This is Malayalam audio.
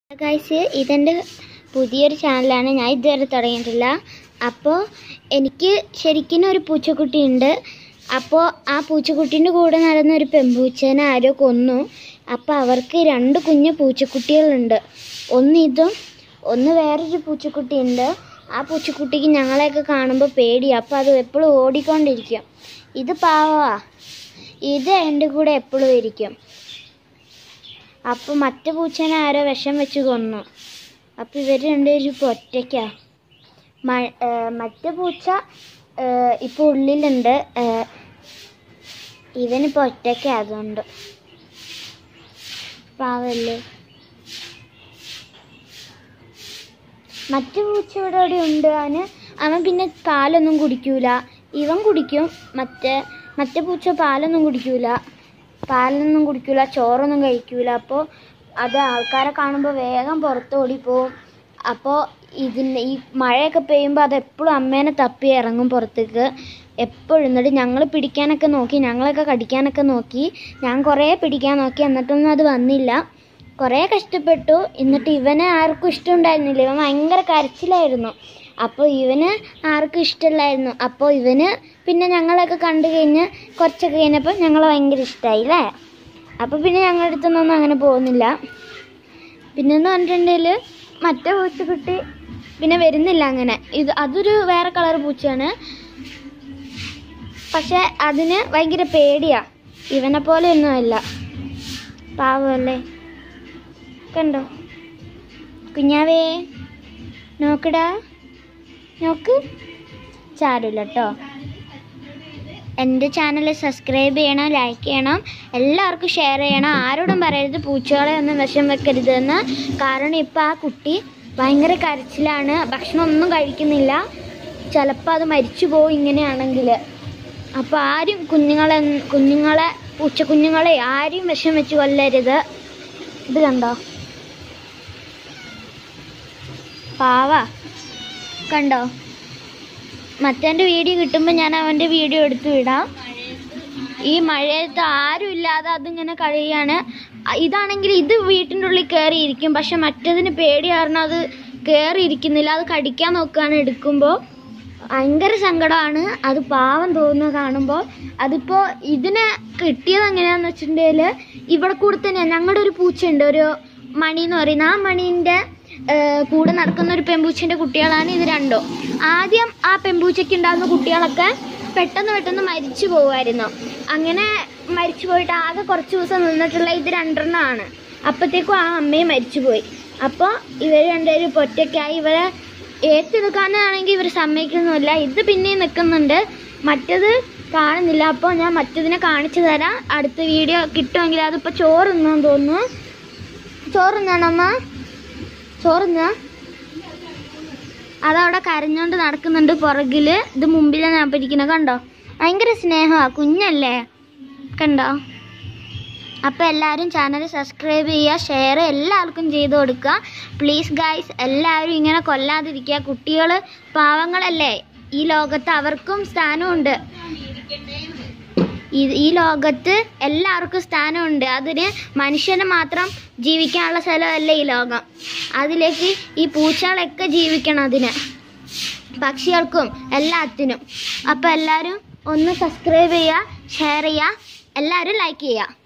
ഗൈസ് ഇതെൻ്റെ പുതിയൊരു ചാനലാണ് ഞാൻ ഇതുവരെ തുടങ്ങിയിട്ടില്ല അപ്പോൾ എനിക്ക് ശരിക്കും ഒരു പൂച്ചക്കുട്ടിയുണ്ട് അപ്പോൾ ആ പൂച്ചക്കുട്ടീൻ്റെ കൂടെ നടന്ന ഒരു പെമ്പൂച്ചേനെ ആരോ കൊന്നു അപ്പോൾ അവർക്ക് രണ്ട് കുഞ്ഞു പൂച്ചക്കുട്ടികളുണ്ട് ഒന്ന് ഇതും ഒന്ന് വേറൊരു പൂച്ചക്കുട്ടിയുണ്ട് ആ പൂച്ചക്കുട്ടിക്ക് ഞങ്ങളെയൊക്കെ കാണുമ്പോൾ പേടിയാണ് അപ്പോൾ അത് എപ്പോഴും ഓടിക്കൊണ്ടിരിക്കും ഇത് പാവമാ ഇത് എൻ്റെ കൂടെ എപ്പോഴും ഇരിക്കും അപ്പോൾ മറ്റേ പൂച്ചേനെ ആരോ വിഷം വെച്ച് കൊന്നു അപ്പോൾ ഇവർ രണ്ടുപേരും ഇപ്പോൾ ഒറ്റയ്ക്കാ മ- ഏർ മറ്റേ പൂച്ച ഇപ്പോൾ ഉള്ളിലുണ്ട് ഏർ ഇവനിപ്പോൾ ഒറ്റയ്ക്കാ അതുകൊണ്ട് പാവല്ലേ മറ്റു പൂച്ച ഇവിടെ ഇവിടെ ഉണ്ട് അവന് അവൻ പിന്നെ പാലൊന്നും കുടിക്കൂല ഇവൻ കുടിക്കും മറ്റേ മറ്റേ പൂച്ച പാലൊന്നും കുടിക്കൂല പാലൊന്നും കുടിക്കൂല ചോറൊന്നും കഴിക്കൂല അപ്പോൾ അത് ആൾക്കാരെ കാണുമ്പോൾ വേഗം പുറത്ത് ഓടിപ്പോവും അപ്പോൾ ഇതിന് ഈ മഴയൊക്കെ പെയ്യുമ്പോൾ അത് എപ്പോഴും അമ്മേനെ തപ്പി ഇറങ്ങും പുറത്തേക്ക് എപ്പോഴും എന്നിട്ട് ഞങ്ങൾ പിടിക്കാനൊക്കെ നോക്കി ഞങ്ങളൊക്കെ കടിക്കാനൊക്കെ നോക്കി ഞാൻ കുറേ പിടിക്കാൻ നോക്കി എന്നിട്ടൊന്നും അത് വന്നില്ല കുറേ കഷ്ടപ്പെട്ടു എന്നിട്ട് ഇവനെ ആർക്കും ഇഷ്ടമുണ്ടായിരുന്നില്ല ഇവൻ ഭയങ്കര കരച്ചിലായിരുന്നു അപ്പോൾ ഇവന് ആർക്കും ഇഷ്ടമില്ലായിരുന്നു അപ്പോൾ ഇവന് പിന്നെ ഞങ്ങളൊക്കെ കണ്ടു കഴിഞ്ഞ് കുറച്ചൊക്കെ കഴിഞ്ഞപ്പോൾ ഞങ്ങൾ ഭയങ്കര ഇഷ്ടമായി അല്ലേ അപ്പോൾ പിന്നെ ഞങ്ങളുടെ അടുത്തൊന്നും അങ്ങനെ പോകുന്നില്ല പിന്നെന്ന് പറഞ്ഞിട്ടുണ്ടെങ്കിൽ മറ്റേ പൂച്ചക്കുട്ടി പിന്നെ വരുന്നില്ല അങ്ങനെ ഇത് അതൊരു വേറെ കളർ പൂച്ചയാണ് പക്ഷെ അതിന് ഭയങ്കര പേടിയാ ഇവനെ പോലെ ഒന്നും അല്ല പാവമല്ലേ കണ്ടോ കുഞ്ഞാവേ നോക്കടാ നോക്ക് ചാടില്ല കേട്ടോ എൻ്റെ ചാനൽ സബ്സ്ക്രൈബ് ചെയ്യണം ലൈക്ക് ചെയ്യണം എല്ലാവർക്കും ഷെയർ ചെയ്യണം ആരോടും പറയരുത് പൂച്ചകളെ ഒന്നും വിഷം വെക്കരുത് എന്ന് കാരണം ഇപ്പോൾ ആ കുട്ടി ഭയങ്കര കരച്ചിലാണ് ഭക്ഷണം ഒന്നും കഴിക്കുന്നില്ല ചിലപ്പോൾ അത് മരിച്ചു പോകും ഇങ്ങനെയാണെങ്കിൽ അപ്പോൾ ആരും കുഞ്ഞുങ്ങളെ കുഞ്ഞുങ്ങളെ പൂച്ച കുഞ്ഞുങ്ങളെ ആരും വിഷം വെച്ച് കൊല്ലരുത് ഇത് കണ്ടോ പാവ കണ്ടോ മറ്റവൻ്റെ വീഡിയോ കിട്ടുമ്പോൾ ഞാൻ അവൻ്റെ വീഡിയോ എടുത്തു വിടാം ഈ മഴയത്ത് ആരും ഇല്ലാതെ അതിങ്ങനെ കഴിയാണ് അ- ഇതാണെങ്കിൽ ഇത് വീട്ടിൻ്റെ ഉള്ളിൽ കയറിയിരിക്കും പക്ഷെ മറ്റതിന് പേടി കാരണം അത് കയറിയിരിക്കുന്നില്ല അത് കടിക്കാൻ നോക്കുകയാണ് എടുക്കുമ്പോൾ ഭയങ്കര സങ്കടമാണ് അത് പാവം തോന്നുന്നത് കാണുമ്പോൾ അതിപ്പോൾ ഇതിനെ കിട്ടിയത് എങ്ങനെയാന്ന് വെച്ചിട്ടുണ്ടെങ്കിൽ ഇവിടെ കൂടെ തന്നെ ഞങ്ങളുടെ ഒരു പൂച്ചയുണ്ട് ഒരു മണി എന്ന് പറയുന്ന ആ മണീൻ്റെ കൂടെ നടക്കുന്ന ഒരു പെമ്പൂച്ചൻ്റെ കുട്ടികളാണ് ഇത് രണ്ടും ആദ്യം ആ പെമ്പൂച്ചയ്ക്ക് ഉണ്ടാകുന്ന കുട്ടികളൊക്കെ പെട്ടെന്ന് പെട്ടെന്ന് മരിച്ചു പോകുമായിരുന്നു അങ്ങനെ മരിച്ചു പോയിട്ട് ആകെ കുറച്ച് ദിവസം നിന്നിട്ടുള്ള ഇത് രണ്ടെണ്ണമാണ് അപ്പോഴത്തേക്കും ആ അമ്മയും മരിച്ചുപോയി അപ്പോൾ ഇവർ രണ്ടുപേരും ഇപ്പോൾ ഒറ്റയ്ക്കായി ഇവരെ ഏറ്റെടുക്കാനാണെങ്കിൽ ഇവർ സമ്മതിക്കുന്നില്ല ഇത് പിന്നെയും നിൽക്കുന്നുണ്ട് മറ്റത് കാണുന്നില്ല അപ്പോൾ ഞാൻ മറ്റതിനെ കാണിച്ചു തരാം അടുത്ത വീഡിയോ കിട്ടുമെങ്കിൽ അതിപ്പോൾ ചോറുന്നാന്ന് തോന്നുന്നു ചോറുന്നാണമ്മ ചോറുന്നാ അതവിടെ കരഞ്ഞോണ്ട് നടക്കുന്നുണ്ട് പുറകില് ഇത് മുമ്പിലാണ് ഞാൻ പിടിക്കുന്നത് കണ്ടോ ഭയങ്കര സ്നേഹമാ കുഞ്ഞല്ലേ കണ്ടോ അപ്പോൾ എല്ലാവരും ചാനൽ സബ്സ്ക്രൈബ് ചെയ്യുക ഷെയർ എല്ലാവർക്കും ചെയ്ത് കൊടുക്കുക പ്ലീസ് ഗൈസ് എല്ലാവരും ഇങ്ങനെ കൊല്ലാതിരിക്കുക കുട്ടികൾ പാവങ്ങളല്ലേ ഈ ലോകത്ത് അവർക്കും സ്ഥാനമുണ്ട് ഈ ഈ ലോകത്ത് എല്ലാവർക്കും സ്ഥാനമുണ്ട് അതിന് മനുഷ്യന് മാത്രം ജീവിക്കാനുള്ള സ്ഥലമല്ല ഈ ലോകം അതിലേക്ക് ഈ പൂച്ചകളൊക്കെ ജീവിക്കണം അതിന് പക്ഷികൾക്കും എല്ലാത്തിനും അപ്പോൾ എല്ലാവരും ഒന്ന് സബ്സ്ക്രൈബ് ചെയ്യുക ഷെയർ ചെയ്യുക എല്ലാവരും ലൈക്ക് ചെയ്യുക